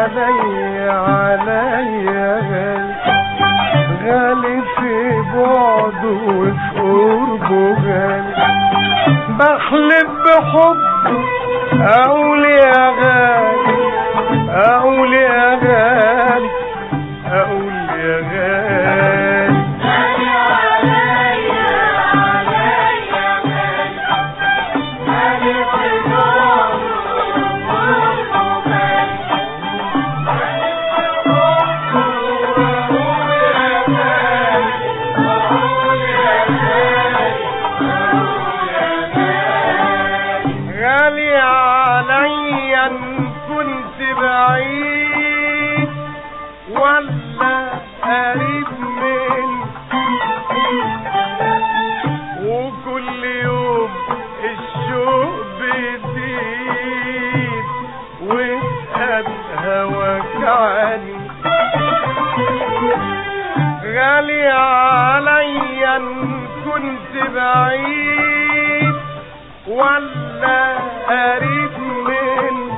عليا عليا غالي غالي في بعده وفي قربه غالي بحلف بحبه اقول يا غالي اقول يا غالي اقول يا غالي غالي عليا ان كنت بعيد ولا قريب من وكل يوم الشوق بيزيد واسأل هواك عني غالي عليا ان كنت بعيد ولا قريب من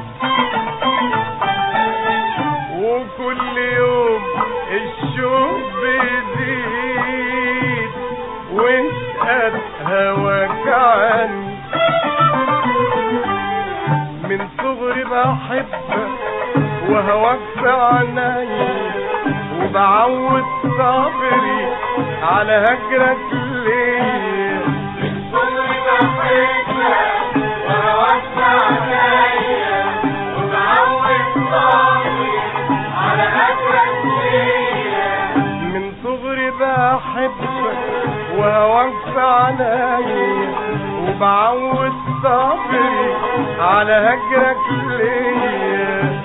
وكل يوم الشوق بيزيد واسأل هواك عني من صغري بحبك وهواك في عينيا وبعود صبري على هجرك ليه من صغري بحبك وهواك في عينيا وبعود صبري على هجرك ليه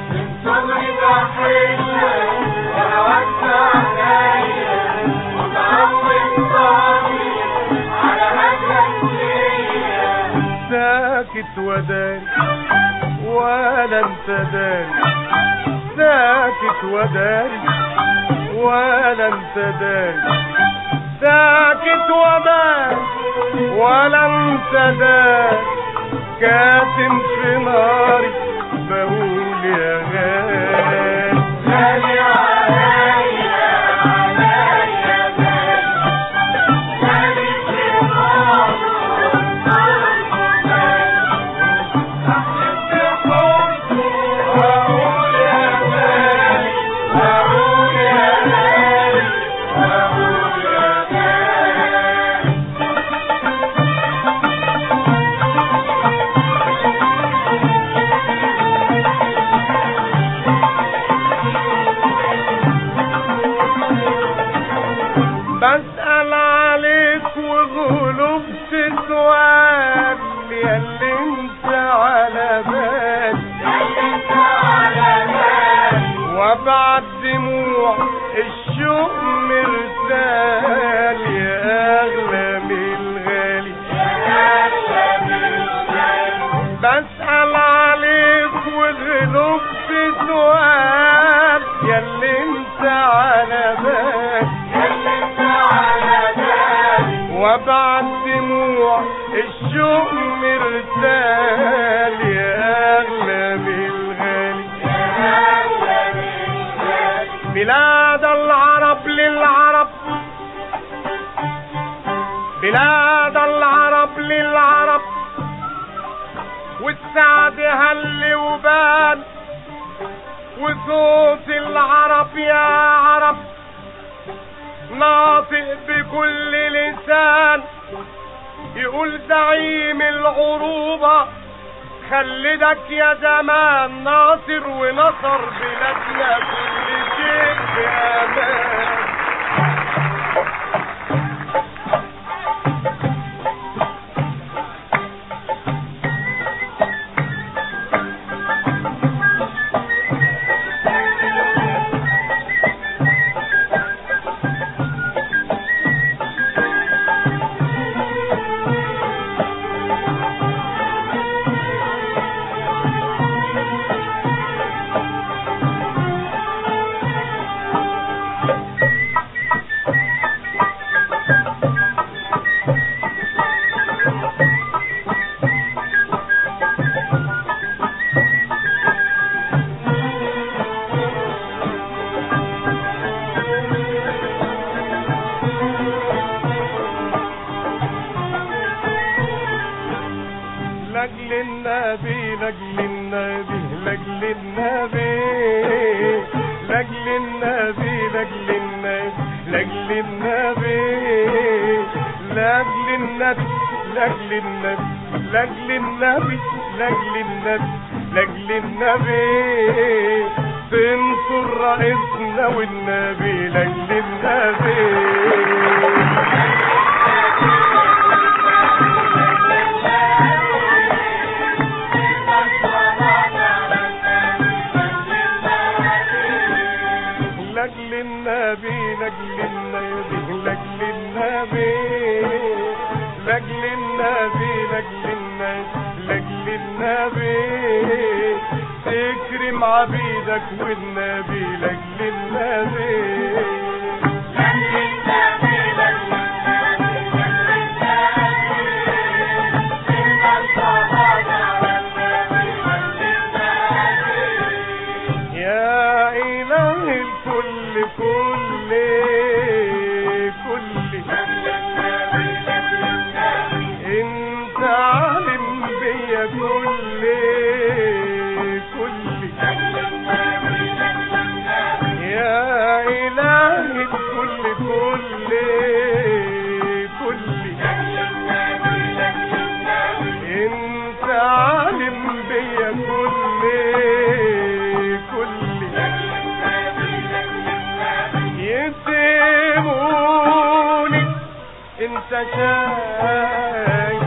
ساكت وداني ولا انت داري ساكت وداري ولا انت داري ساكت وداري ولا انت داري كاتم في ناري بقول يا غالي غالي بسأل عليك وغلبت سؤال يا اللي انت على بالي وبعد دموع الشوق مرسال يا اغلى من الغالي بسأل عليك وغلبت سؤال يا اللي انت على بالي وبعد دموع الشوق مرسال يا اغلى من الغالي بلاد العرب للعرب بلاد العرب للعرب والسعد هل وبان وصوت العرب يا عرب ناطق بكل لسان يقول زعيم العروبة خلدك يا زمان ناصر ونصر بلادنا كل شيء بأمان النبي لاجل النبي لاجل النبي لاجل النبي لاجل النبي لاجل النبي تنصر رئيسنا والنبي لاجل النبي لاجل النبي لاجل النبي لاجل النبي لاجل النبي لاجل النبي لاجل النبي تكرم عبيدك والنبي لاجل النبي يا إله الكل كل كل انت عالم بيا كل كل يا إله الكل كل كل انت عالم بيا كل كل يسيبوني انت شايف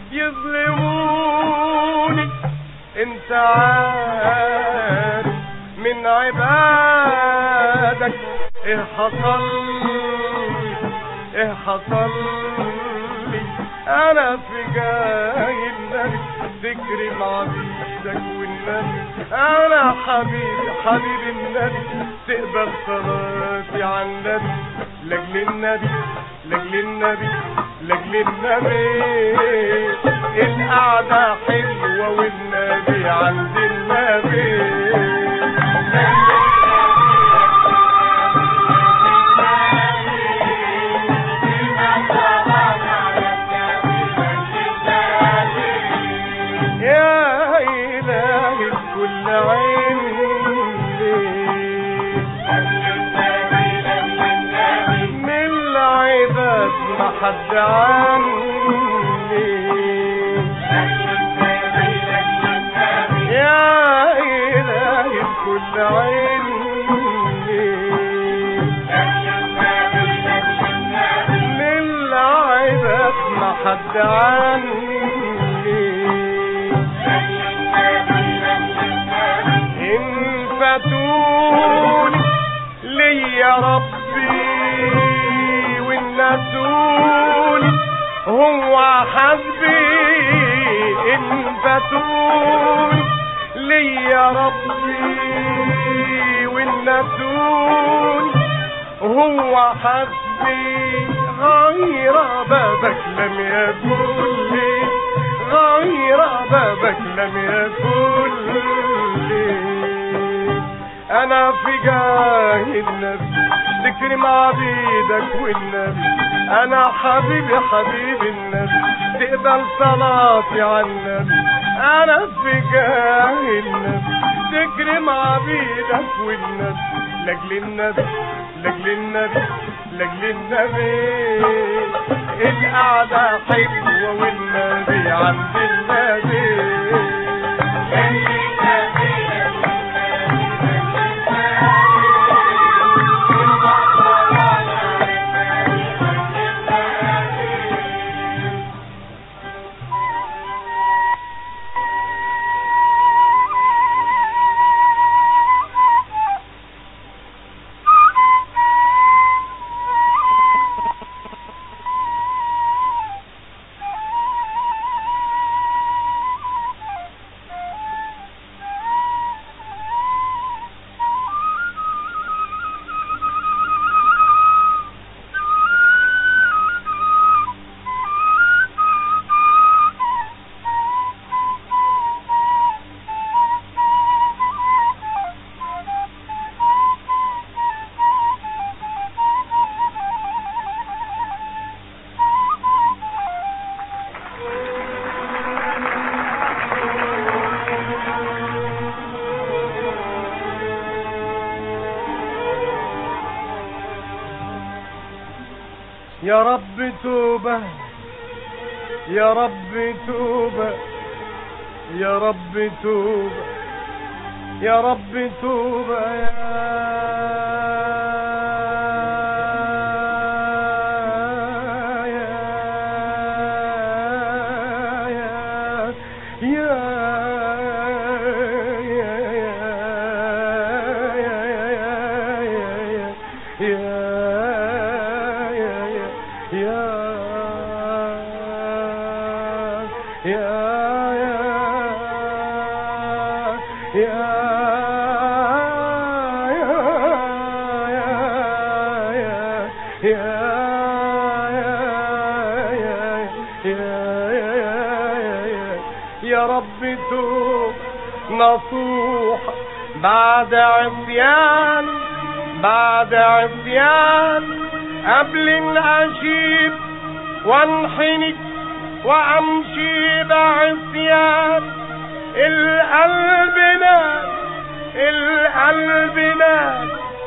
يظلموني انت عارف من عبادك ايه حصل لي ايه حصل لي انا في جاي النبي ذكري مع بيدك والنبي انا حبيبي حبيبي النبي تقبل صلاتي على النبي لاجل النبي لاجل النبي لاجل النبي القعدة حلوة والنبي عند النبي يا إلهي كل عين من العباد ما حد عني يا إلهي كل عين من العباد ما حد عني إن فاتوني لي يا ربي والنسوني هو حسبي إن فاتوني لي يا ربي والنسوني هو حسبي غير بابك لم يكن لي غير بابك لم يكن لي انا في جاه النبي تكرم عبيدك والنبي انا حبيبي حبيبي النبي تقبل صلاتي على النبي انا في جاه النبي تكرم عبيدك والنبي لاجل النبي لاجل النبي لاجل النبي القعدة حلوة والنبي عند النبي يا رب توبة يا رب توبة يا رب توبة يا رب توبة يا رب توب نصوح بعد عصيان بعد عصيان قبل الأشيب وانحنك وامشي بعصيان القلب ناد القلب ناد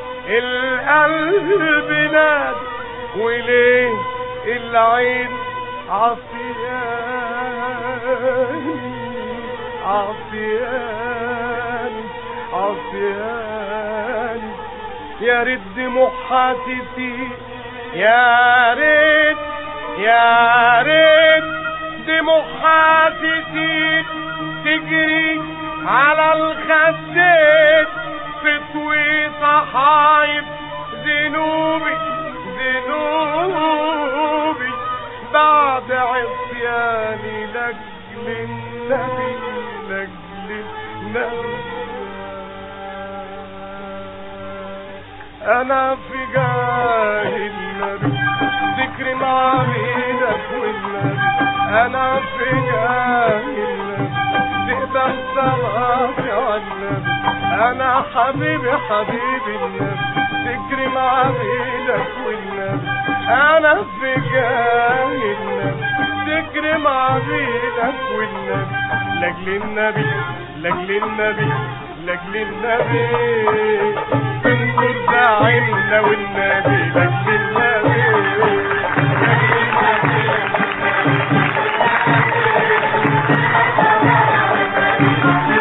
القلب ناد وليه العين عصيان عصيان عصيان يا رد محاتتي يا ريت يا ريت دموعاتي تجري على الخدين تطوي صحايب ذنوبي ذنوبي بعد عصياني لاجل النبي لاجل النبي انا في جاه النبي ذكر معاملك والنبي انا في جاه النبي تقبل صلاتي على النبي انا حبيبي حبيبي النبي ذكر معاملك والنبي انا في جاه النبي ذكر معاملك والنبي لاجل النبي لاجل النبي لاجل النبي انظر داعمنا والنبي لاجل النبي لاجل النبي